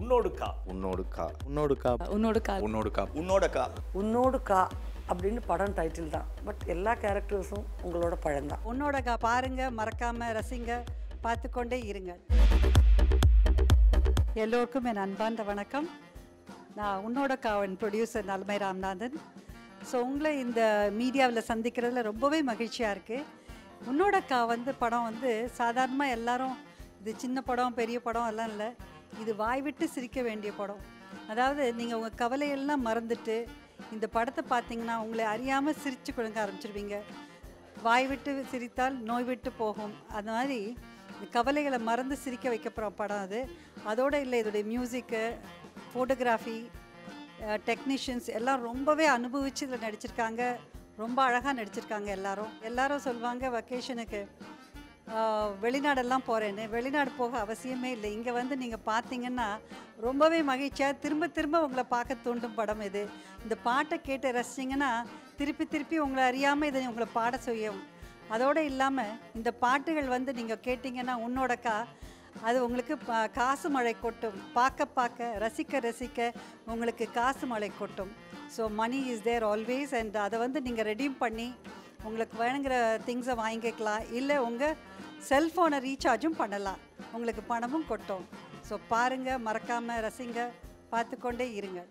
உன்னோடு கா உன்னோடு கா உன்னோடு கா உன்னோட கா உன்னோடு கா உன்னோட கா உன்னோடு கா அப்படின்னு படம் டைட்டில் தான் பட் எல்லா கேரக்டர்ஸும் உங்களோட பழம்தான் உன்னோட கா பாருங்க மறக்காம ரசிங்க பார்த்துக்கொண்டே இருங்க எல்லோருக்கும் என் அன்பார்ந்த வணக்கம் நான் உன்னோட காவன் ப்ரொடியூசர் நல்மை ராம்நாதன் ஸோ உங்களை இந்த மீடியாவில் சந்திக்கிறதுல ரொம்பவே மகிழ்ச்சியாக இருக்குது உன்னோட கா வந்து படம் வந்து சாதாரணமாக எல்லாரும் இது சின்ன படம் பெரிய படம் எல்லாம் இல்லை இது வாய் விட்டு சிரிக்க வேண்டிய படம் அதாவது நீங்கள் உங்கள் கவலையெல்லாம் மறந்துட்டு இந்த படத்தை பார்த்தீங்கன்னா உங்களை அறியாமல் சிரிச்சு கொடுங்க ஆரம்பிச்சிருவீங்க வாய் விட்டு சிரித்தால் நோய் விட்டு போகும் அது மாதிரி இந்த கவலைகளை மறந்து சிரிக்க வைக்க போகிற படம் அது அதோடு இல்லை இதோடைய மியூசிக்கு ஃபோட்டோகிராஃபி டெக்னீஷியன்ஸ் எல்லாம் ரொம்பவே அனுபவித்து இதில் நடிச்சிருக்காங்க ரொம்ப அழகாக நடிச்சிருக்காங்க எல்லாரும் எல்லாரும் சொல்லுவாங்க வெக்கேஷனுக்கு வெளிநாடெல்லாம் போகிறேன்னு வெளிநாடு போக அவசியமே இல்லை இங்கே வந்து நீங்கள் பார்த்தீங்கன்னா ரொம்பவே மகிழ்ச்சியாக திரும்ப திரும்ப உங்களை பார்க்க தூண்டும் படம் இது இந்த பாட்டை கேட்டு ரசிச்சிங்கன்னா திருப்பி திருப்பி உங்களை அறியாமல் இதை உங்களை பாட செய்யும் அதோடு இல்லாமல் இந்த பாட்டுகள் வந்து நீங்கள் கேட்டிங்கன்னா உன்னோடக்கா அது உங்களுக்கு பா- காசு மழை கொட்டும் பார்க்க பார்க்க ரசிக்க ரசிக்க உங்களுக்கு காசு மழை கொட்டும் so money is there always and அதை வந்து நீங்கள் ரெடீம் பண்ணி உங்களுக்கு வேணுங்கிற திங்ஸை வாங்கிக்கலாம் இல்லை உங்கள் செல்ஃபோனை ரீசார்ஜும் பண்ணலாம் உங்களுக்கு பணமும் கொட்டும் ஸோ பாருங்கள் மறக்காமல் ரசிங்க பார்த்துக்கொண்டே இருங்க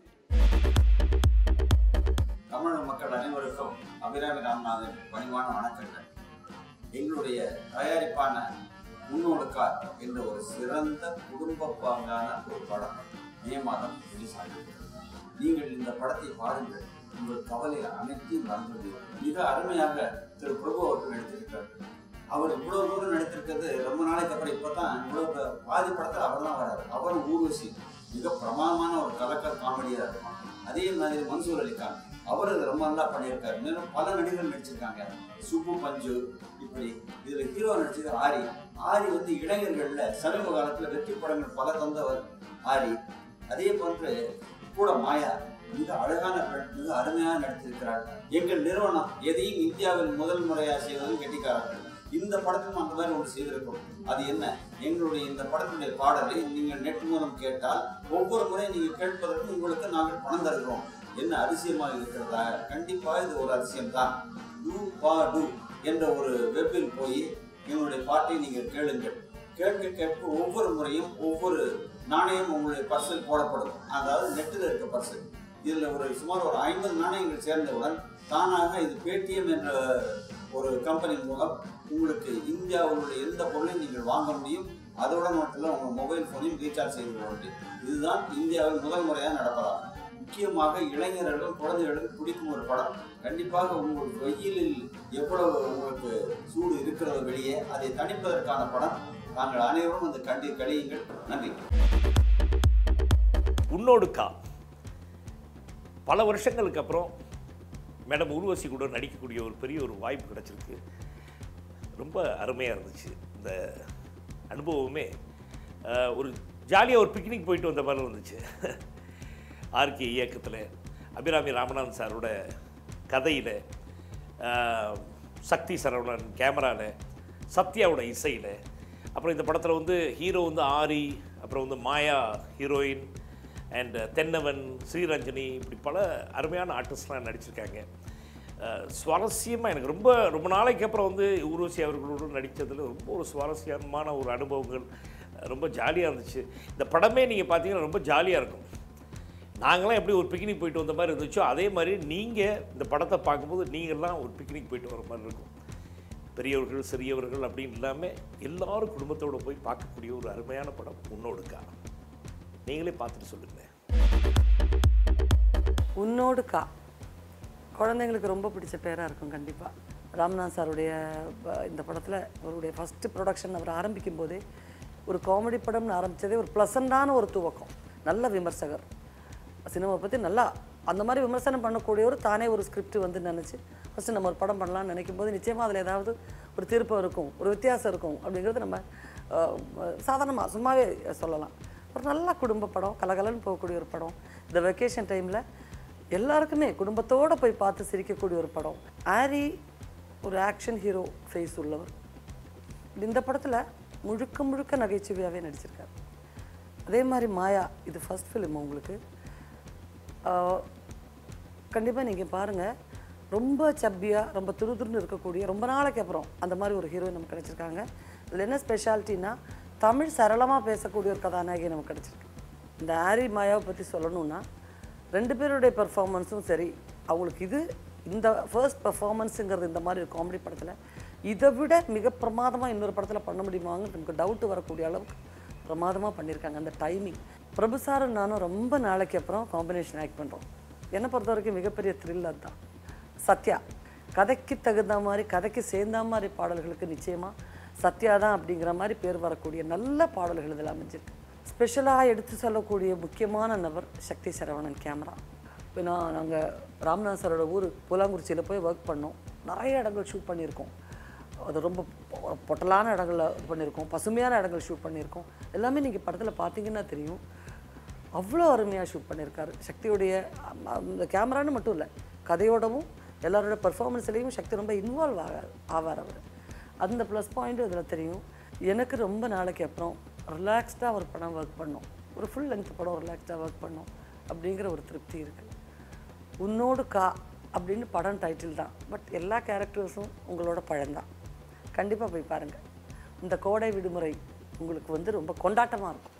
தமிழக மக்கள் அனைவருக்கும் அபிராமி ராமநாதன் பணிவான வணக்கங்கள் எங்களுடைய தயாரிப்பான முன்னோடுக்கார் என்ற ஒரு சிறந்த குடும்ப பாங்கான ஒரு படம் மே மாதம் ரிலீஸ் ஆகிறது நீங்கள் இந்த படத்தை பாருங்கள் உங்கள் கவலை அனைத்தையும் மறந்துவிடுவீர்கள் மிக அருமையாக திரு பிரபு அவர்கள் நடித்திருக்கிறார் அவர் இவ்வளவு தூரம் நடித்திருக்கிறது ரொம்ப நாளைக்கு அப்புறம் இப்பதான் இவ்வளவு ப- பாதி படத்தில் அவர் தான் வராரு அவரும் ஊர்வசி மிக பிரமாதமான ஒரு கலக்கல் காமெடியா இருக்கும் அதே மாதிரி மன்சூர் அலிகான் அவர் இது ரொம்ப நல்லா பண்ணியிருக்காரு மேலும் பல நடிகர்கள் நடிச்சிருக்காங்க சுப்பு பஞ்சு இப்படி இதுல ஹீரோ நடிச்சது ஆரி ஆரி வந்து இளைஞர்கள்ல சமீப காலத்துல வெற்றி படங்கள் பல தந்தவர் ஆரி அதே போன்று கூட மாயா மிக அழகான பெண் மிக அருமையாக நடித்திருக்கிறார் எங்கள் நிறுவனம் எதையும் இந்தியாவில் முதல் முறையாக செய்வதும் கெட்டிக்காரர்கள் இந்த படத்தும் அந்த மாதிரி ஒன்று செய்திருக்கிறோம் அது என்ன எங்களுடைய இந்த படத்துடைய பாடலை நீங்கள் நெட் மூலம் கேட்டால் ஒவ்வொரு முறை நீங்கள் கேட்பதற்கு உங்களுக்கு நாங்கள் பணம் தருகிறோம் என்ன அதிசயமாக இருக்கிறதா கண்டிப்பாக இது ஒரு அதிசயம் தான் டூ பா டூ என்ற ஒரு வெப்பில் போய் எங்களுடைய பாட்டை நீங்கள் கேளுங்கள் கேட்க கேட்க ஒவ்வொரு முறையும் ஒவ்வொரு நாணயம் உங்களுடைய பர்சல் போடப்படும் அதாவது நெட்டில் இருக்க பர்சல் இதில் ஒரு சுமார் ஒரு ஐம்பது நாணயங்கள் சேர்ந்தவுடன் தானாக இது பேடிஎம் என்ற ஒரு கம்பெனி மூலம் உங்களுக்கு இந்தியாவில் உள்ள எந்த பொருளையும் நீங்கள் வாங்க முடியும் அதோட மட்டும் இல்லை உங்கள் மொபைல் ஃபோனையும் ரீசார்ஜ் செய்து கொள்ள முடியும் இதுதான் இந்தியாவில் முதல் முறையாக நடப்பதாகும் முக்கியமாக இளைஞர்களும் குழந்தைகளுக்கும் பிடிக்கும் ஒரு படம் கண்டிப்பாக உங்களுக்கு வெயிலில் எவ்வளவு உங்களுக்கு சூடு இருக்கிறதோ வெளியே அதை தணிப்பதற்கான படம் நாங்கள் அனைவரும் அந்த கண்டி கழியுங்கள் நன்றி உன்னோடு கா பல வருஷங்களுக்கு அப்புறம் மேடம் உருவசி கூட நடிக்கக்கூடிய ஒரு பெரிய ஒரு வாய்ப்பு கிடச்சிருக்கு ரொம்ப அருமையாக இருந்துச்சு இந்த அனுபவமே அஹ், ஒரு ஜாலியாக ஒரு பிக்னிக் போயிட்டு வந்த மாதிரி இருந்துச்சு ஆர்கே இயக்கத்தில் அபிராமி ராமநாதன் சாரோட கதையில் சக்தி சரவணன் கேமராவில் சத்யாவோட இசையில் அப்புறம் இந்த படத்தில் வந்து ஹீரோ வந்து ஆரி அப்புறம் வந்து மாயா ஹீரோயின் அண்ட் தென்னவன் ஸ்ரீரஞ்சனி இப்படி பல அருமையான ஆர்டிஸ்ட்லாம் நடிச்சிருக்காங்க சுவாரஸ்யமாக எனக்கு ரொம்ப ரொம்ப நாளைக்கு அப்புறம் வந்து ஊர்வசி அவர்களோடு நடித்ததில் ரொம்ப ஒரு சுவாரஸ்யமான ஒரு அனுபவங்கள் ரொம்ப ஜாலியாக இருந்துச்சு இந்த படமே நீங்கள் பார்த்தீங்கன்னா ரொம்ப ஜாலியாக இருக்கும் நாங்களாம் எப்படி ஒரு பிக்னிக் போயிட்டு வந்த மாதிரி இருந்துச்சோ அதே மாதிரி நீங்கள் இந்த படத்தை பார்க்கும்போது நீங்கள்லாம் ஒரு பிக்னிக் போயிட்டு வர மாதிரி இருக்கும் பெரியவர்கள் சிறியவர்கள் அப்படின்னு இல்லாமல் எல்லாரும் குடும்பத்தோடு போய் பார்க்கக்கூடிய ஒரு அருமையான படம் உன்னோடுக்கா நீங்களே பார்த்துட்டு சொல்லுங்கள் உன்னோடு கா குழந்தைங்களுக்கு ரொம்ப பிடிச்ச பேராக இருக்கும் கண்டிப்பாக ராம்நாத் சாருடைய ப- இந்த படத்தில் அவருடைய ஃபஸ்ட்டு ப்ரொடக்ஷன் அவர் ஆரம்பிக்கும் போதே ஒரு காமெடி படம்னு ஆரம்பித்ததே ஒரு ப்ளசண்டான ஒரு துவக்கம் நல்ல விமர்சகர் சினிமா பற்றி நல்லா அந்த மாதிரி விமர்சனம் பண்ணக்கூடியவர் தானே ஒரு ஸ்கிரிப்ட் வந்து நினச்சி ஃபஸ்ட்டு நம்ம ஒரு படம் பண்ணலாம்னு நினைக்கும் போது நிச்சயமாக அதில் ஏதாவது ஒரு திருப்பம் இருக்கும் ஒரு வித்தியாசம் இருக்கும் அப்படிங்கிறது நம்ம சாதாரணமாக சும்மாவே சொல்லலாம் ஒரு நல்ல குடும்ப படம் கலகலன்னு போகக்கூடிய ஒரு படம் இந்த வெக்கேஷன் டைமில் எல்லாருக்குமே குடும்பத்தோடு போய் பார்த்து சிரிக்கக்கூடிய ஒரு படம் ஆரி ஒரு ஆக்ஷன் ஹீரோ ஃபேஸ் உள்ளவர் இந்த படத்தில் முழுக்க முழுக்க நகைச்சுவையாகவே நடிச்சிருக்காரு அதே மாதிரி மாயா இது ஃபர்ஸ்ட் ஃபிலிம் உங்களுக்கு கண்டிப்பாக நீங்கள் பாருங்கள் ரொம்ப சப்பியாக ரொம்ப துருதுருன்னு இருக்கக்கூடிய ரொம்ப நாளைக்கு அப்புறம் அந்த மாதிரி ஒரு ஹீரோயின் நமக்கு கிடச்சிருக்காங்க இதில் என்ன ஸ்பெஷாலிட்டினா தமிழ் சரளமாக பேசக்கூடிய ஒரு கதாநாயகி நமக்கு கிடச்சிருக்கு இந்த ஆரி மாயாவை பற்றி சொல்லணும்னா ரெண்டு பேருடைய பெர்ஃபார்மன்ஸும் சரி அவங்களுக்கு இது இந்த ஃபர்ஸ்ட் பெர்ஃபார்மன்ஸுங்கிறது இந்த மாதிரி ஒரு காமெடி படத்தில் இதை விட மிக பிரமாதமாக இன்னொரு படத்தில் பண்ண முடியுமாங்க நமக்கு டவுட்டு வரக்கூடிய அளவுக்கு பிரமாதமாக பண்ணியிருக்காங்க அந்த டைமிங் பிரபு சாரும் நானும் ரொம்ப நாளைக்கு அப்புறம் காம்பினேஷன் ஆக்ட் பண்ணுறோம் என்னை பொறுத்த வரைக்கும் மிகப்பெரிய த்ரில் அதுதான் சத்யா கதைக்கு தகுந்த மாதிரி கதைக்கு சேர்ந்த மாதிரி பாடல்களுக்கு நிச்சயமாக சத்யா தான் அப்படிங்கிற மாதிரி பேர் வரக்கூடிய நல்ல பாடல்கள் இதில் அமைஞ்சிருக்கு ஸ்பெஷலாக எடுத்து சொல்லக்கூடிய முக்கியமான நபர் சக்தி சரவணன் கேமரா இப்போ நான் நாங்கள் ராம்நாத் சாரோட ஊர் புலாங்குறிச்சியில் போய் ஒர்க் பண்ணோம் நிறைய இடங்கள் ஷூட் பண்ணியிருக்கோம் அது ரொம்ப பொ- பொட்டலான இடங்களில் இது பண்ணியிருக்கோம் பசுமையான இடங்கள் ஷூட் பண்ணியிருக்கோம் எல்லாமே நீங்கள் படத்தில் பார்த்தீங்கன்னா தெரியும் அவ்வளோ அருமையாக ஷூட் பண்ணியிருக்காரு சக்தியுடைய அம், அந்த கேமரான்னு மட்டும் இல்லை கதையோடவும் எல்லாரோட பெர்ஃபார்மன்ஸ்லேயும் சக்தி ரொம்ப இன்வால்வ் ஆக ஆவார் அவர் அந்த ப்ளஸ் பாயிண்ட்டும் இதில் தெரியும் எனக்கு ரொம்ப நாளைக்கு அப்புறம் ரிலாக்ஸ்டாக ஒரு படம் ஒர்க் பண்ணோம் ஒரு ஃபுல் லென்த் படம் ரிலாக்ஸ்டாக ஒர்க் பண்ணோம் அப்படிங்கிற ஒரு திருப்தி இருக்குது உன்னோடு கா அப்படின்னு படம் டைட்டில் தான் பட் எல்லா கேரக்டர்ஸும் உங்களோட பழம்தான் கண்டிப்பாக போய் பாருங்கள் இந்த கோடை விடுமுறை உங்களுக்கு வந்து ரொம்ப கொண்டாட்டமாக இருக்கும்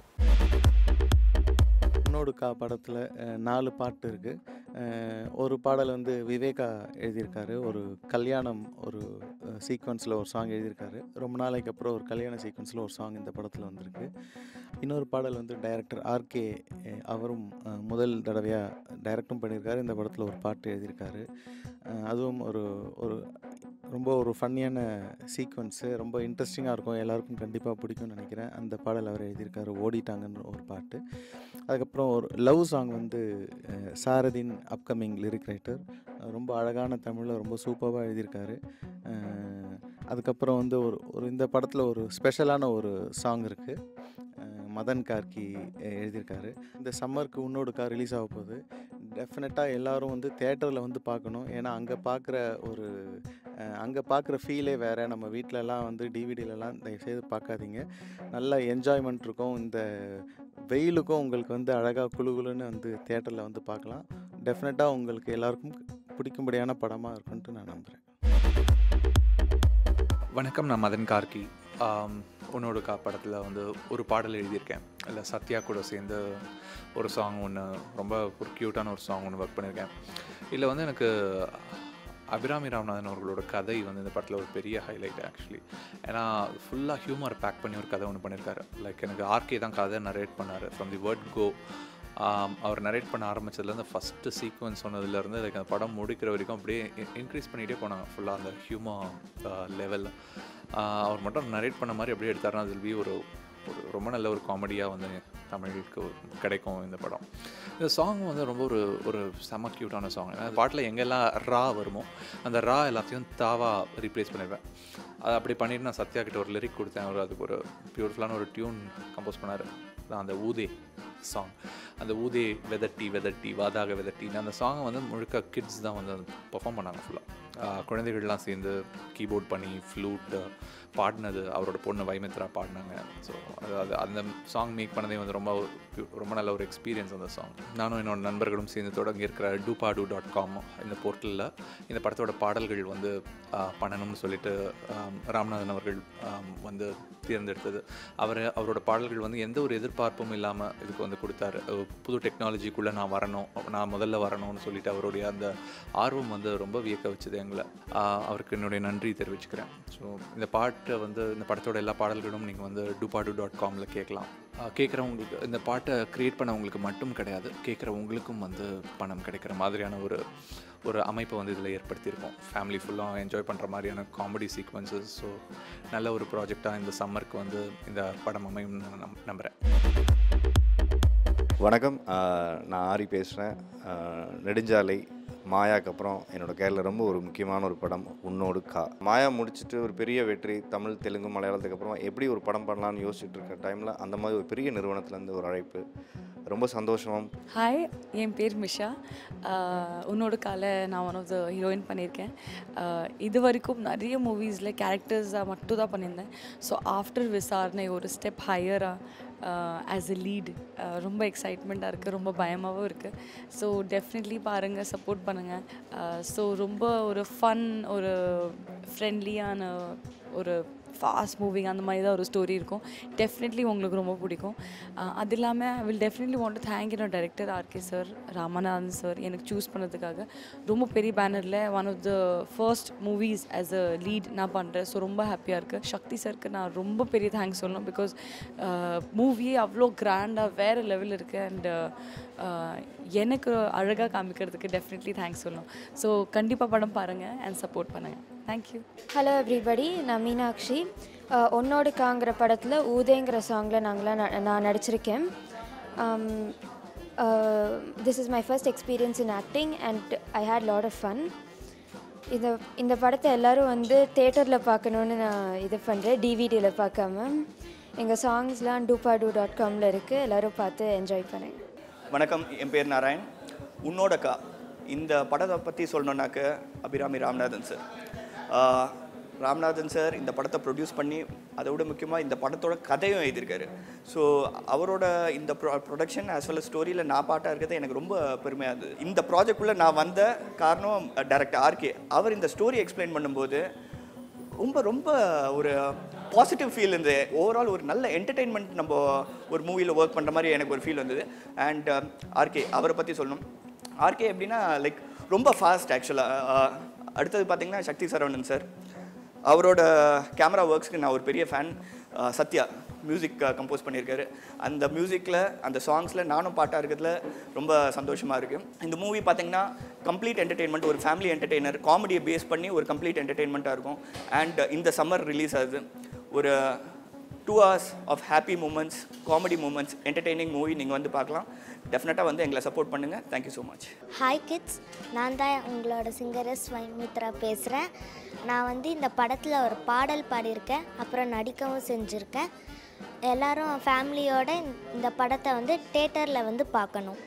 உன்னோடு கா படத்தில் நாலு பாட்டு இருக்குது ஒரு பாடல் வந்து விவேகா எழுதியிருக்காரு ஒரு கல்யாணம் ஒரு சீக்வன்ஸில் ஒரு சாங் எழுதியிருக்காரு ரொம்ப நாளைக்கு அப்புறம் ஒரு கல்யாண சீக்வன்ஸில் ஒரு சாங் இந்த படத்தில் வந்திருக்கு இன்னொரு பாடல் வந்து டைரக்டர் ஆர்கே அவரும் அஹ், முதல் தடவையாக டைரக்டும் பண்ணியிருக்காரு இந்த படத்தில் ஒரு பாட்டு எழுதியிருக்காரு அஹ், அதுவும் ஒரு ஒரு ரொம்ப ஒரு ஃபன்னியான சீக்வன்ஸு ரொம்ப இன்ட்ரெஸ்டிங்காக இருக்கும் எல்லாருக்கும் கண்டிப்பாக பிடிக்கும்னு நினைக்கிறேன் அந்த பாடல் அவர் எழுதியிருக்காரு ஓடிட்டாங்கன்னு ஒரு பாட்டு அதுக்கப்புறம் ஒரு லவ் சாங் வந்து அஹ், சாரதின் அப்கமிங் லிரிக் ரைட்டர் ரொம்ப அழகான தமிழில் ரொம்ப சூப்பராக எழுதியிருக்காரு அஹ், அதுக்கப்புறம் வந்து ஒரு ஒரு இந்த படத்தில் ஒரு ஸ்பெஷலான ஒரு சாங் இருக்குது மதன் கார்கி அஹ், எழுதியிருக்காரு இந்த சம்மருக்கு உன்னோடு கார் ரிலீஸ் ஆக போகுது டெஃபினட்டாக எல்லாரும் வந்து தேட்டரில் வந்து பார்க்கணும் ஏன்னா அங்கே பார்க்குற ஒரு அங்கே பார்க்குற ஃபீலே வேறு நம்ம வீட்டிலலாம் வந்து டிவிடிலலாம் தயவுசெய்து பார்க்காதீங்க நல்ல என்ஜாய்மெண்ட் இருக்கும் இந்த வெயிலுக்கும் உங்களுக்கு வந்து அழகாக குளு குளுன்னு வந்து தேட்டரில் வந்து பார்க்கலாம் டெஃபினட்டாக உங்களுக்கு எல்லாருக்கும் பிடிக்கும்படியான படமாக இருக்குன்ட்டு நான் நம்புகிறேன் வணக்கம் நான் மதன் கார்கி ஆம், உன்னோட கா படத்தில் வந்து ஒரு பாடல் எழுதியிருக்கேன் இல்லை சத்யா கூட சேர்ந்து ஒரு சாங் ஒன்று ரொம்ப ஒரு க்யூட்டான ஒரு சாங் ஒன்று ஒர்க் பண்ணியிருக்கேன் இதில் வந்து எனக்கு அபிராமி ராமநாதன் அவர்களோட கதை வந்து இந்த படத்தில் ஒரு பெரிய ஹைலைட் ஆக்சுவலி ஏன்னா ஃபுல்லாக ஹியூமர் பேக் பண்ணி ஒரு கதை ஒன்று பண்ணியிருக்காரு லைக் எனக்கு ஆர்கே தான் கதை நரேட் பண்ணார் ஃப்ரம் தி வேர்ட் கோ அவர் நரேட் பண்ண ஆரம்பிச்சதுலேருந்து ஃபஸ்ட்டு சீக்வன்ஸ் சொன்னதுலேருந்து லைக் அந்த படம் முடிக்கிற வரைக்கும் அப்படியே இன்க்ரீஸ் பண்ணிகிட்டே போனாங்க ஃபுல்லாக அந்த ஹியூமர் லெவலில் அவர் மட்டும் நரேட் பண்ண மாதிரி அப்படியே எடுத்தாருன்னா அதில் பி ஒரு ஒரு ரொம்ப நல்ல ஒரு காமெடியாக வந்து தமிழுக்கு கிடைக்கும் இந்த படம் இந்த சாங் வந்து ரொம்ப ஒரு ஒரு செம க்யூட்டான சாங் ஏன்னா பாட்டில் எங்கெல்லாம் ரா வருமோ அந்த ரா எல்லாத்தையும் தாவா ரீப்ளேஸ் பண்ணிடுவேன் அது அப்படி பண்ணிட்டு நான் சத்யா கிட்ட ஒரு லிரிக் கொடுத்தேன் அவர் அதுக்கு ஒரு பியூட்டிஃபுல்லான ஒரு டியூன் கம்போஸ் பண்ணார் தான் அந்த ஊதே சாங் அந்த ஊதே வெதட்டி வெதட்டி வாதாக வெதட்டின்னு அந்த சாங்கை வந்து முழுக்க கிட்ஸ் தான் வந்து பெர்ஃபார்ம் பண்ணாங்க ஃபுல்லாக குழந்தைகள்லாம் சேர்ந்து கீபோர்ட் பண்ணி ஃப்ளூட் பாடினது அவரோட பொண்ணு வைமித்ரா பாடினாங்க ஸோ அது அது அந்த சாங் மேக் பண்ணதே வந்து ரொம்ப ஒரு- ரொம்ப நல்ல ஒரு எக்ஸ்பீரியன்ஸ் அந்த சாங் நானும் என்னோட நண்பர்களும் சேர்ந்து தொடங்கி இருக்கிற டூபாடு டாட் காம் இந்த போர்ட்டலில் இந்த படத்தோட பாடல்கள் வந்து ஆஹ், பண்ணணும்னு சொல்லிட்டு ஆம், ராமநாதன் அவர்கள் ஆம், வந்து தேர்ந்தெடுத்தது அவர் அவரோட பாடல்கள் வந்து எந்த ஒரு எதிர்பார்ப்பும் இல்லாமல் இதுக்கு வந்து கொடுத்தாரு அஹ் புது டெக்னாலஜிக்குள்ளே நான் வரணும் நான் முதல்ல வரணும்னு சொல்லிட்டு அவருடைய அந்த ஆர்வம் வந்து ரொம்ப வியக்க வச்சது எங்களை ஆஹ் அவருக்கு என்னுடைய நன்றி தெரிவிச்சுக்கிறேன் ஸோ இந்த பாட்டை வந்து இந்த படத்தோட எல்லா பாடல்களும் நீங்கள் வந்து டூபாடு டாட் காமில் கேட்கலாம் கேட்குறவங்களுக்கு இந்த பாட்டை க்ரியேட் பண்ணவங்களுக்கு மட்டும் கிடையாது கேட்குறவங்களுக்கும் வந்து பணம் கிடைக்கிற மாதிரியான ஒரு ஒரு அமைப்பை வந்து இதில் ஏற்படுத்தியிருக்கோம் ஃபேமிலி ஃபுல்லாக என்ஜாய் பண்ணுற மாதிரியான காமெடி சீக்வன்சஸ் ஸோ நல்ல ஒரு ப்ராஜெக்டாக இந்த சம்மருக்கு வந்து இந்த படம் அமையும் நான் நம் நம்புகிறேன் வணக்கம் ஆஹ் நான் ஆரி பேசுகிறேன் நெடுஞ்சாலை மாயாக்கு அப்புறம் என்னோட கேரில் ரொம்ப ஒரு முக்கியமான ஒரு படம் உன்னோடு கா மாயா முடிச்சுட்டு ஒரு பெரிய வெற்றி தமிழ் தெலுங்கு மலையாளத்துக்கு அப்புறம் எப்படி ஒரு படம் பண்ணலாம்னு யோசிச்சுட்டு இருக்க டைமில் அந்த மாதிரி ஒரு பெரிய நிறுவனத்துலேருந்து ஒரு அழைப்பு ரொம்ப சந்தோஷம் ஹாய் என் பேர் மிஷா ஆஹ் உன்னோட கால நான் ஒன் ஆஃப் த ஹீரோயின் பண்ணியிருக்கேன் ஆஹ் இது வரைக்கும் நிறைய மூவிஸில் கேரக்டர்ஸாக மட்டும் தான் பண்ணியிருந்தேன் ஸோ ஆஃப்டர் விசாரணை ஒரு ஸ்டெப் ஹையராக ஆஸ் எ லீட் ரொம்ப எக்ஸைட்மெண்ட்டாக இருக்குது ரொம்ப பயமாகவும் இருக்குது ஸோ டெஃபினெட்லி பாருங்கள் சப்போர்ட் பண்ணுங்கள் ஸோ ரொம்ப ஒரு ஃபன் ஒரு ஃப்ரெண்ட்லியான ஒரு ஃபாஸ்ட் மூவிங் அந்த மாதிரி தான் ஒரு ஸ்டோரி இருக்கும் டெஃபினெட்லி உங்களுக்கு ரொம்ப பிடிக்கும் அஹ் அது இல்லாமல் வில் டெஃபினெட்லி வாண்ட் தேங்க் என்னோட director RK sir Ramanathan sir எனக்கு சூஸ் பண்ணதுக்காக ரொம்ப பெரிய பேனரில் one of the first movies as a lead நான் பண்ணுறேன் ஸோ ரொம்ப ஹாப்பியாக இருக்குது சக்தி சருக்கு நான் ரொம்ப பெரிய தேங்க்ஸ் சொல்லணும் பிகாஸ் மூவியே அவ்வளோ கிராண்டாக வேறு லெவல் இருக்குது அண்ட் எனக்கு அழகாக காமிக்கிறதுக்கு டெஃபினெட்லி தேங்க்ஸ் சொல்லணும் ஸோ கண்டிப்பாக படம் பாருங்கள் அண்ட் சப்போர்ட் பண்ணுங்கள் தேங்க்யூ ஹலோ எவ்ரிபடி நான் மீனாட்சி அஹ், உன்னோடு காங்கிற படத்தில் ஊதேங்கிற சாங்கில் நாங்களாம் ந- நான் நடிச்சிருக்கேன் this is my first experience in acting and I had lot of fun இந்த இந்த படத்தை எல்லோரும் வந்து தேட்டரில் பார்க்கணுன்னு நான் இது பண்ணுறேன் டிவிடியில் பார்க்காம எங்கள் சாங்ஸ்லாம் டூபா டூ டாட் காமில் இருக்குது எல்லோரும் பார்த்து என்ஜாய் பண்ணுங்க வணக்கம் என் பேர் நாராயண் உன்னோட கா இந்த படத்தை பற்றி சொல்லணுன்னாக்க Abirami Ramanathan sir ah, Ramanathan sir இந்த படத்தை ப்ரொடியூஸ் பண்ணி அதை விட முக்கியமாக இந்த படத்தோட கதையும் எழுதியிருக்காரு ஸோ அவரோட இந்த ப்ரொ ப்ரொடக்ஷன் ஆஸ் வெல் ஸ்டோரியில் நான் பாட்டாக இருக்கிறது எனக்கு ரொம்ப பெருமையாக இருந்தது இந்த ப்ராஜெக்ட்குள்ளே நான் வந்த காரணம் டேரக்டர் ஆர்கே அவர் இந்த ஸ்டோரி எக்ஸ்பிளைன் பண்ணும்போது ரொம்ப ரொம்ப ஒரு பாசிட்டிவ் ஃபீல் இருந்தது ஓவரால் ஒரு நல்ல என்டர்டெயின்மெண்ட் நம்ம ஒரு மூவியில் ஒர்க் பண்ணுற மாதிரி எனக்கு ஒரு ஃபீல் வந்தது அண்ட் ஆர்கே அவரை பற்றி சொல்லணும் ஆர்கே எப்படின்னா லைக் ரொம்ப ஃபாஸ்ட் ஆக்சுவலாக அடுத்தது பார்த்தீங்கன்னா சக்தி சரவணன் சார் அவரோட கேமரா ஒர்க்ஸ்க்கு நான் ஒரு பெரிய ஃபேன் சத்யா மியூசிக் கம்போஸ் பண்ணியிருக்காரு அந்த மியூசிக்கில் அந்த சாங்ஸில் நானும் பாட்டாக இருக்கிறதுல ரொம்ப சந்தோஷமாக இருக்குது இந்த மூவி பார்த்தீங்கன்னா கம்ப்ளீட் என்டர்டெயின்மெண்ட் ஒரு ஃபேமிலி என்டர்டெய்னர் காமெடியை பேஸ் பண்ணி ஒரு கம்ப்ளீட் என்டர்டெயின்மெண்ட்டாக இருக்கும் அண்ட் இந்த சம்மர் ரிலீஸ் ஆகுது ஒரு two hours of happy moments comedy moments entertaining movie நீங்கள் வந்து பார்க்கலாம் டெஃபினட்டாக வந்து எங்களை சப்போர்ட் பண்ணுங்கள் thank you so much hi kids நான் தான் உங்களோட சிங்கரஸ் வைமித்ரா பேசுகிறேன் நான் வந்து இந்த படத்தில் ஒரு பாடல் பாடியிருக்கேன் அப்புறம் நடிக்கவும் செஞ்சுருக்கேன் எல்லாரும் ஃபேமிலியோட இந்த படத்தை வந்து தேட்டரில் வந்து பார்க்கணும்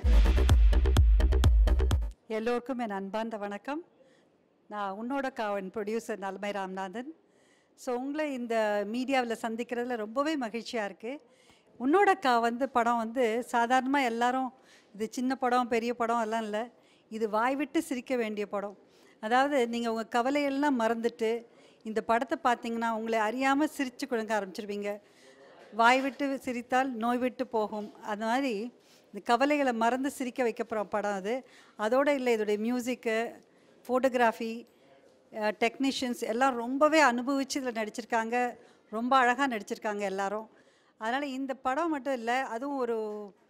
எல்லோருக்கும் என் அன்பார்ந்த வணக்கம் நான் உன்னோட காவன் ப்ரொடியூசர் நலமை ராம்நாதன் ஸோ உங்களை இந்த மீடியாவில் சந்திக்கிறதுல ரொம்பவே மகிழ்ச்சியாக இருக்குது உன்னோட கா வந்து படம் வந்து சாதாரணமாக எல்லாரும் இது சின்ன படம் பெரிய படம் எல்லாம் இல்லை இது வாய் விட்டு சிரிக்க வேண்டிய படம் அதாவது நீங்கள் உங்கள் கவலையெல்லாம் மறந்துட்டு இந்த படத்தை பார்த்தீங்கன்னா உங்களை அறியாமல் சிரித்து கொடுங்க ஆரம்பிச்சிருவீங்க வாய் விட்டு சிரித்தால் நோய் விட்டு போகும் அது மாதிரி இந்த கவலைகளை மறந்து சிரிக்க வைக்க போகிற படம் அது அதோடு இல்லை இதோடைய மியூசிக்கு ஃபோட்டோகிராஃபி டெக்னீஷியன்ஸ் எல்லாம் ரொம்பவே அனுபவித்து இதில் நடிச்சிருக்காங்க ரொம்ப அழகாக நடிச்சிருக்காங்க எல்லாரும் அதனால் இந்த படம் மட்டும் இல்லை அதுவும் ஒரு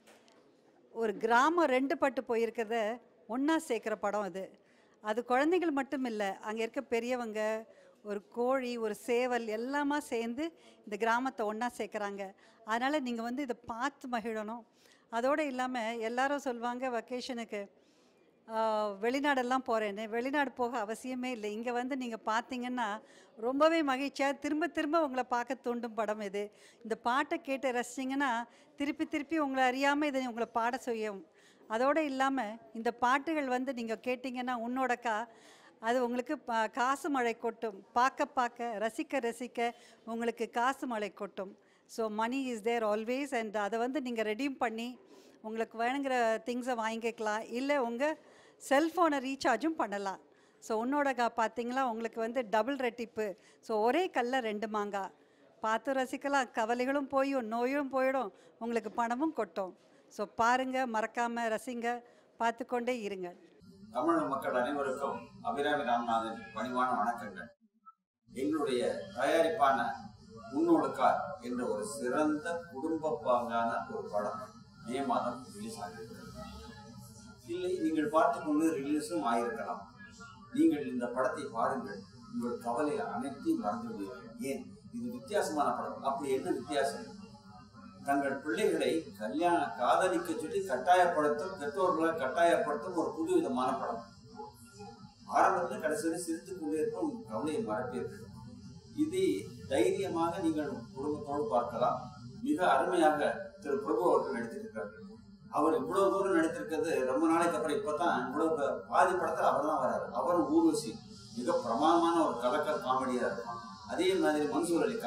ஒரு கிராமம் ரெண்டு பட்டு போயிருக்கிறத ஒன்றா சேர்க்குற படம் அது அது குழந்தைகள் மட்டும் இல்லை அங்கே இருக்க பெரியவங்க ஒரு கோழி ஒரு சேவல் எல்லாமா சேர்ந்து இந்த கிராமத்தை ஒன்றா சேர்க்குறாங்க அதனால் நீங்கள் வந்து இதை பார்த்து மகிழணும் அதோடு இல்லாமல் எல்லாரும் சொல்லுவாங்க வெக்கேஷனுக்கு வெளிநாடெல்லாம் போகிறேன்னு வெளிநாடு போக அவசியமே இல்லை இங்கே வந்து நீங்கள் பார்த்தீங்கன்னா ரொம்பவே மகிழ்ச்சியாக திரும்ப திரும்ப உங்களை பார்க்க தூண்டும் படம் இது இந்த பாட்டை கேட்டு ரசிச்சிங்கன்னா திருப்பி திருப்பி உங்களை அறியாமல் இதை உங்களை பாட செய்யும் அதோடு இல்லாமல் இந்த பாட்டுகள் வந்து நீங்கள் கேட்டிங்கன்னா உன்னோடக்கா அது உங்களுக்கு பா- காசு மழை கொட்டும் பார்க்க பார்க்க ரசிக்க ரசிக்க உங்களுக்கு காசு மழை கொட்டும் so money is there always and அதை வந்து நீங்கள் ரெடீம் பண்ணி உங்களுக்கு வேணுங்கிற திங்ஸை வாங்கிக்கலாம் இல்லை உங்கள் செல்ஃபோனை ரீசார்ஜும் பண்ணலாம் ஸோ உன்னோட கா பார்த்தீங்களா உங்களுக்கு வந்து டபுள் ரெட்டிப்பு ஸோ ஒரே கல்ல ரெண்டு மாங்காய் பார்த்து ரசிக்கலாம் கவலைகளும் போயும் நோயும் போயிடும் உங்களுக்கு பணமும் கொட்டும் ஸோ பாருங்கள் மறக்காமல் ரசிங்க பார்த்து கொண்டே இருங்க தமிழக மக்கள் அனைவருக்கும் அபிராமி ராமநாதன் பணிவான வணக்கங்கள் எங்களுடைய தயாரிப்பான முன்னோடுக்கார் என்ற ஒரு சிறந்த குடும்ப பாங்கான ஒரு படம் மே மாதம் ரிலீஸ் ஆகியிருக்கிறது இல்லை நீங்கள் பார்த்து கொண்டு ரிலீஸும் ஆயிருக்கலாம் நீங்கள் இந்த படத்தை பாருங்கள் உங்கள் கவலை அனைத்தையும் மறந்து விடுவீர்கள் ஏன் இது வித்தியாசமான படம் அப்படி என்ன வித்தியாசம் தங்கள் பிள்ளைகளை கல்யாண காதலிக்க சொல்லி கட்டாயப்படுத்தும் பெற்றோர்களை கட்டாயப்படுத்தும் ஒரு புது விதமான படம் ஆரம்பத்தில் கடைசியில் சிரித்துக் கொண்டே இருக்கும் கவலையை மறப்பீர்கள் இதை தைரியமாக நீங்கள் குடும்பத்தோடு பார்க்கலாம் மிக அருமையாக திரு பிரபு அவர்கள் நடித்திருக்கிறார்கள் அவர் இவ்வளவு தூரம் நடித்திருக்கிறது ரொம்ப நாளைக்கு அப்புறம் இப்பதான் இவ்வளவு ப- பாதி படத்துல அவர் தான் வராரு அவரும் ஊர்வசி மிக பிரமாதமான ஒரு கலக்கல் காமெடியா இருக்கும் அதே மாதிரி மன்சூர் அலிகான்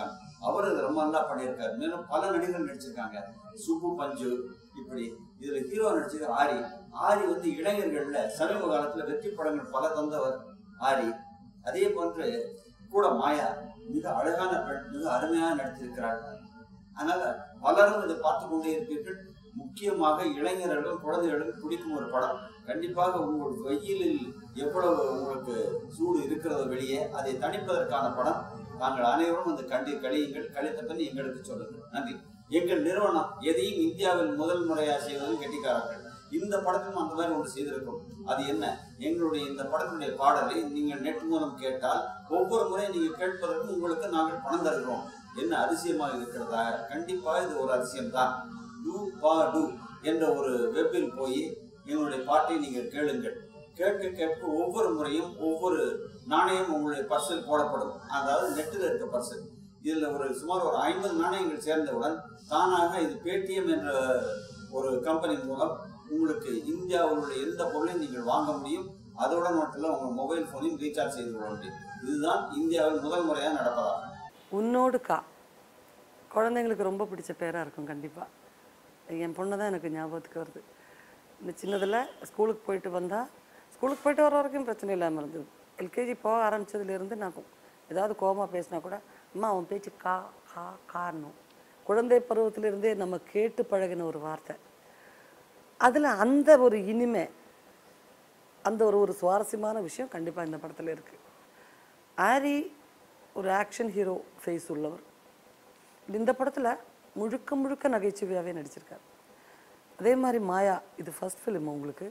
அவர் இது ரொம்ப நல்லா பண்ணியிருக்காரு மேலும் பல நடிகர்கள் நடிச்சிருக்காங்க சுப்பு பஞ்சு இப்படி இதுல ஹீரோ நடிச்சிருக்கார் ஆரி ஆரி வந்து இளைஞர்கள்ல சமீப காலத்துல வெற்றி படங்கள் பல தந்தவர் ஆரி அதே போன்று கூட மாயா மிக அழகான பெண் மிக அருமையாக நடித்திருக்கிறாள் அதனால பலரும் இதை பார்த்து கொண்டே இருப்பீர்கள் முக்கியமாக இளைஞர்களும் குழந்தைகளும் பிடிக்கும் ஒரு படம் கண்டிப்பாக உங்களுக்கு வெயிலில் எவ்வளவு உங்களுக்கு சூடு இருக்கிறதோ வெளியே அதை தணிப்பதற்கான படம் நாங்கள் அனைவரும் அந்த கண்டி கழியுங்கள் கழித்த பின் எங்களுக்கு சொல்லுங்கள் நன்றி எங்கள் நிறுவனம் எதையும் இந்தியாவில் முதல் முறையாக செய்வதும் கெட்டிக்காரர்கள் இந்த படத்திலும் அந்த மாதிரி ஒன்று செய்திருக்கும் அது என்ன எங்களுடைய இந்த படத்தினுடைய பாடலை நீங்கள் நெட் மூலம் கேட்டால் ஒவ்வொரு முறை நீங்கள் கேட்பதற்கும் உங்களுக்கு நாங்கள் பணம் தருகிறோம் என்ன அதிசயமாக இருக்கிறதா கண்டிப்பாக இது ஒரு அதிசயம்தான் டூ பா டூ என்ற ஒரு வெப்பில் போய் எங்களுடைய பாட்டை நீங்கள் கேளுங்கள் கேட்க கேட்க ஒவ்வொரு முறையும் ஒவ்வொரு நாணயம் உங்களுடைய பர்சில் போடப்படும் அதாவது நெட்டில் இருக்க பர்சல் இதில் ஒரு சுமார் ஒரு ஐம்பது நாணயங்கள் சேர்ந்தவுடன் தானாக இது பேடிஎம் என்ற ஒரு கம்பெனி மூலம் உங்களுக்கு இந்தியாவில் உள்ள எந்த பொருளையும் நீங்கள் வாங்க முடியும் அதோட மட்டும் இல்லை உங்கள் மொபைல் ஃபோனையும் ரீசார்ஜ் செய்து கொள்ள முடியும் இதுதான் இந்தியாவில் முதல் முறையாக நடப்பதாகும் உன்னோடு கா குழந்தைங்களுக்கு ரொம்ப பிடிச்ச பேராக இருக்கும் கண்டிப்பாக என் பொண்ணு தான் எனக்கு ஞாபகத்துக்கு வருது இந்த சின்னதில் ஸ்கூலுக்கு போயிட்டு வந்தால் ஸ்கூலுக்கு போயிட்டு வர வரைக்கும் பிரச்சனை இல்லாமல் இருந்தது எல்கேஜி போக ஆரம்பிச்சதுலேருந்து நான் கு- ஏதாவது கோபமாக பேசினா கூட அம்மா அவன் பேச்சு கா கா காரணும் குழந்தை பருவத்திலிருந்தே நம்ம கேட்டு பழகின ஒரு வார்த்தை அதில் அந்த ஒரு இனிமை அந்த ஒரு ஒரு சுவாரஸ்யமான விஷயம் கண்டிப்பாக இந்த படத்தில் இருக்குது ஆரி ஒரு ஆக்ஷன் ஹீரோ ஃபேஸ் உள்ளவர் இந்த படத்தில் முழுக்க முழுக்க நகைச்சுவையாகவே நடிச்சிருக்காரு அதே மாதிரி மாயா இது ஃபர்ஸ்ட் ஃபிலிம் உங்களுக்கு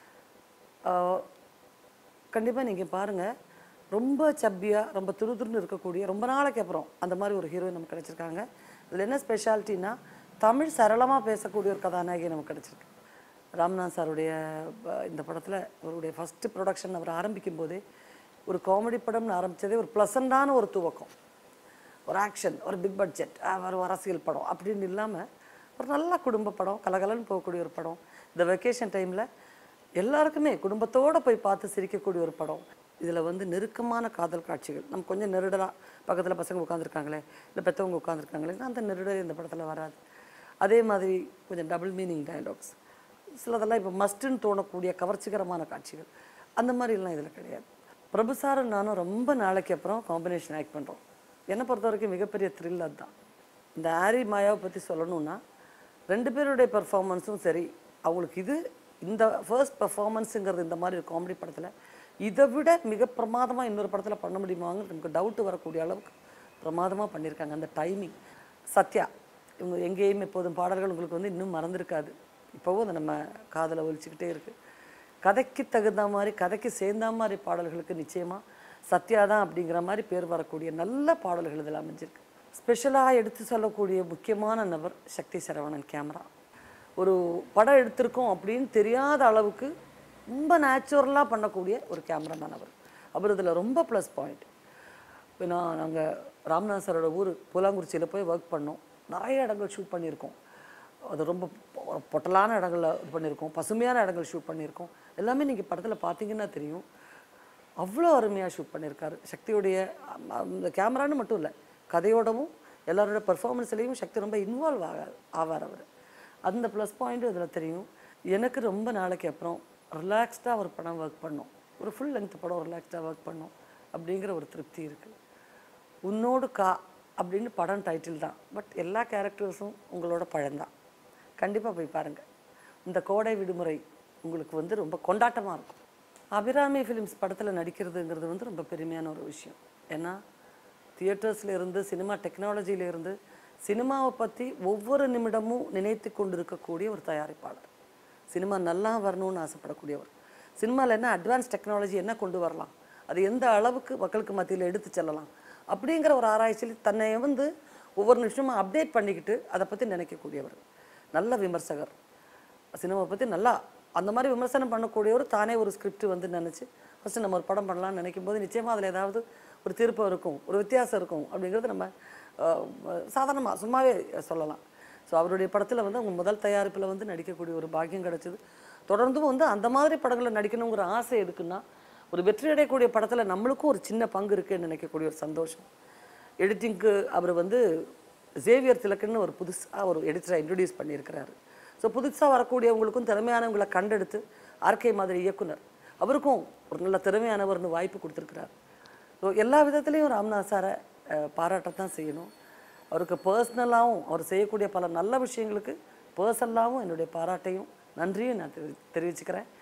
கண்டிப்பாக நீங்கள் பாருங்கள் ரொம்ப சப்பியாக ரொம்ப துருதுருன்னு இருக்கக்கூடிய ரொம்ப நாளைக்கு அப்புறம் அந்த மாதிரி ஒரு ஹீரோயின் நமக்கு கிடச்சிருக்காங்க இதில் என்ன ஸ்பெஷாலிட்டினா தமிழ் சரளமாக பேசக்கூடிய ஒரு கதாநாயகி நமக்கு கிடச்சிருக்கு ராம்நாத் சாருடைய அஹ், இந்த படத்தில் அவருடைய ஃபஸ்ட்டு ப்ரொடக்ஷன் அவர் ஆரம்பிக்கும் போதே ஒரு காமெடி படம்னு ஆரம்பித்ததே ஒரு ப்ளசண்டான ஒரு துவக்கம் ஒரு ஆக்ஷன் ஒரு பிக் பட்ஜெட் ஒரு அரசியல் படம் அப்படின்னு இல்லாமல் ஒரு நல்ல குடும்ப படம் கலகலன்னு போகக்கூடிய ஒரு படம் இந்த வெக்கேஷன் டைமில் எல்லாருக்குமே குடும்பத்தோடு போய் பார்த்து சிரிக்கக்கூடிய ஒரு படம் இதில் வந்து நெருக்கமான காதல் காட்சிகள் நம்ம கொஞ்சம் நெருடலாக பக்கத்தில் பசங்க உட்காந்துருக்காங்களே இல்லை பெற்றவங்க உட்காந்துருக்காங்களே அந்த நெருடல் இந்த படத்தில் வராது அதே மாதிரி கொஞ்சம் டபுள் மீனிங் டயலாக்ஸ் சிலதெல்லாம் இப்போ மஸ்ட்டுன்னு தோணக்கூடிய கவர்ச்சிகரமான காட்சிகள் அந்த மாதிரிலாம் இதில் கிடையாது பிரபு சாரும் நானும் ரொம்ப நாளைக்கு அப்புறம் காம்பினேஷன் ஆக்ட் பண்ணுறோம் என்னை பொறுத்த வரைக்கும் மிகப்பெரிய த்ரில் அதுதான் இந்த ஆரி மாயாவை பற்றி சொல்லணும்னா ரெண்டு பேருடைய பெர்ஃபார்மன்ஸும் சரி அவங்களுக்கு இது இந்த ஃபர்ஸ்ட் பெர்ஃபார்மன்ஸுங்கிறது இந்த மாதிரி ஒரு காமெடி படத்தில் இதை விட மிக பிரமாதமாக இன்னொரு படத்தில் பண்ண முடியுமாங்க நமக்கு டவுட்டு வரக்கூடிய அளவுக்கு பிரமாதமாக பண்ணியிருக்காங்க அந்த டைமிங் சத்யா இவங்க எங்கேயும் எப்போதும் பாடல்கள் உங்களுக்கு வந்து இன்னும் மறந்துருக்காது இப்போவும் அது நம்ம காதில் ஒலிச்சுக்கிட்டே இருக்குது கதைக்கு தகுந்த மாதிரி கதைக்கு சேர்ந்த மாதிரி பாடல்களுக்கு நிச்சயமாக சத்யா தான் அப்படிங்கிற மாதிரி பேர் வரக்கூடிய நல்ல பாடல்கள் இதில் அமைஞ்சிருக்கு ஸ்பெஷலாக எடுத்து சொல்லக்கூடிய முக்கியமான நபர் சக்தி சரவணன் கேமரா ஒரு படம் எடுத்திருக்கோம் அப்படின்னு தெரியாத அளவுக்கு ரொம்ப நேச்சுரலாக பண்ணக்கூடிய ஒரு கேமராமேன் அவர் அவர் இதில் ரொம்ப ப்ளஸ் பாயிண்ட் ஏன்னா நாங்கள் ராம்நாத் சாரோட ஊர் பூலாங்குறிச்சியில் போய் ஒர்க் பண்ணோம் நிறைய இடங்கள் ஷூட் பண்ணியிருக்கோம் அது ரொம்ப பொ- பொட்டலான இடங்கள்ல இது பண்ணியிருக்கோம் பசுமையான இடங்கள் ஷூட் பண்ணியிருக்கோம் எல்லாமே நீங்கள் படத்தில் பார்த்தீங்கன்னா தெரியும் அவ்வளோ அருமையாக ஷூட் பண்ணியிருக்காரு சக்தியுடைய அம், அந்த கேமரான்னு மட்டும் இல்லை கதையோடவும் எல்லாரோட பெர்ஃபார்மன்ஸ்லேயும் சக்தி ரொம்ப இன்வால்வ் ஆக ஆவார் அவர் அந்த ப்ளஸ் பாயிண்ட்டும் இதில் தெரியும் எனக்கு ரொம்ப நாளைக்கு அப்புறம் ரிலாக்ஸ்டாக ஒரு படம் ஒர்க் பண்ணோம் ஒரு ஃபுல் லென்த் படம் ரிலாக்ஸ்டாக ஒர்க் பண்ணோம் அப்படிங்கிற ஒரு திருப்தி இருக்குது உன்னோடு கா அப்படின்னு படம் டைட்டில் தான் பட் எல்லா கேரக்டர்ஸும் உங்களோட பழம்தான் கண்டிப்பாக போய் பாருங்கள் இந்த கோடை விடுமுறை உங்களுக்கு வந்து ரொம்ப கொண்டாட்டமாக இருக்கும் அபிராமி ஃபிலிம்ஸ் படத்தில் நடிக்கிறதுங்கிறது வந்து ரொம்ப பெருமையான ஒரு விஷயம் ஏன்னா தியேட்டர்ஸில் இருந்து சினிமா டெக்னாலஜியில இருந்து சினிமாவை பற்றி ஒவ்வொரு நிமிடமும் நினைத்து கொண்டு இருக்கக்கூடிய ஒரு தயாரிப்பாளர் சினிமா நல்லா வரணும்னு ஆசைப்படக்கூடியவர் சினிமாவில் என்ன அட்வான்ஸ் டெக்னாலஜி என்ன கொண்டு வரலாம் அது எந்த அளவுக்கு மக்களுக்கு மத்தியில் எடுத்து செல்லலாம் அப்படிங்கிற ஒரு ஆராய்ச்சியில் தன்னை வந்து ஒவ்வொரு நிமிஷமும் அப்டேட் பண்ணிக்கிட்டு அதை பற்றி நினைக்கக்கூடியவர் நல்ல விமர்சகர் சினிமாவை பற்றி நல்லா அந்த மாதிரி விமர்சனம் பண்ணக்கூடியவர் தானே ஒரு ஸ்கிரிப்ட் வந்து நினச்சி ஃபஸ்ட்டு நம்ம ஒரு படம் பண்ணலாம்னு நினைக்கும் போது நிச்சயமாக அதில் ஏதாவது ஒரு திருப்பம் இருக்கும் ஒரு வித்தியாசம் இருக்கும் அப்படிங்கிறது நம்ம சாதாரணமாக சும்மாவே சொல்லலாம் ஸோ அவருடைய படத்தில் வந்து அவங்க முதல் தயாரிப்பில் வந்து நடிக்கக்கூடிய ஒரு பாக்கியம் கிடைச்சது தொடர்ந்தும் வந்து அந்த மாதிரி படங்களில் நடிக்கணுங்கிற ஆசை எதுக்குன்னா ஒரு வெற்றி அடையக்கூடிய படத்தில் நம்மளுக்கும் ஒரு சின்ன பங்கு இருக்குன்னு நினைக்கக்கூடிய ஒரு சந்தோஷம் எடிட்டிங்க்கு அவர் வந்து ஜேவியர் திலக்குன்னு ஒரு புதுசாக ஒரு எடிட்டரை இன்ட்ரடியூஸ் பண்ணியிருக்கிறாரு ஸோ புதுசாக வரக்கூடியவங்களுக்கும் திறமையானவங்களை கண்டெடுத்து ஆர்கே மாதிரி இயக்குனர் அவருக்கும் ஒரு நல்ல திறமையானவர்னு வாய்ப்பு கொடுத்துருக்கிறார் ஸோ எல்லா விதத்துலேயும் ராம்நாத் சாரை அஹ், பாராட்டத்தான் செய்யணும் அவருக்கு பர்சனலாகவும் அவர் செய்யக்கூடிய பல நல்ல விஷயங்களுக்கு பர்சனலாகவும் என்னுடைய பாராட்டையும் நன்றியும் நான் தெரி தெரிவிச்சுக்கிறேன்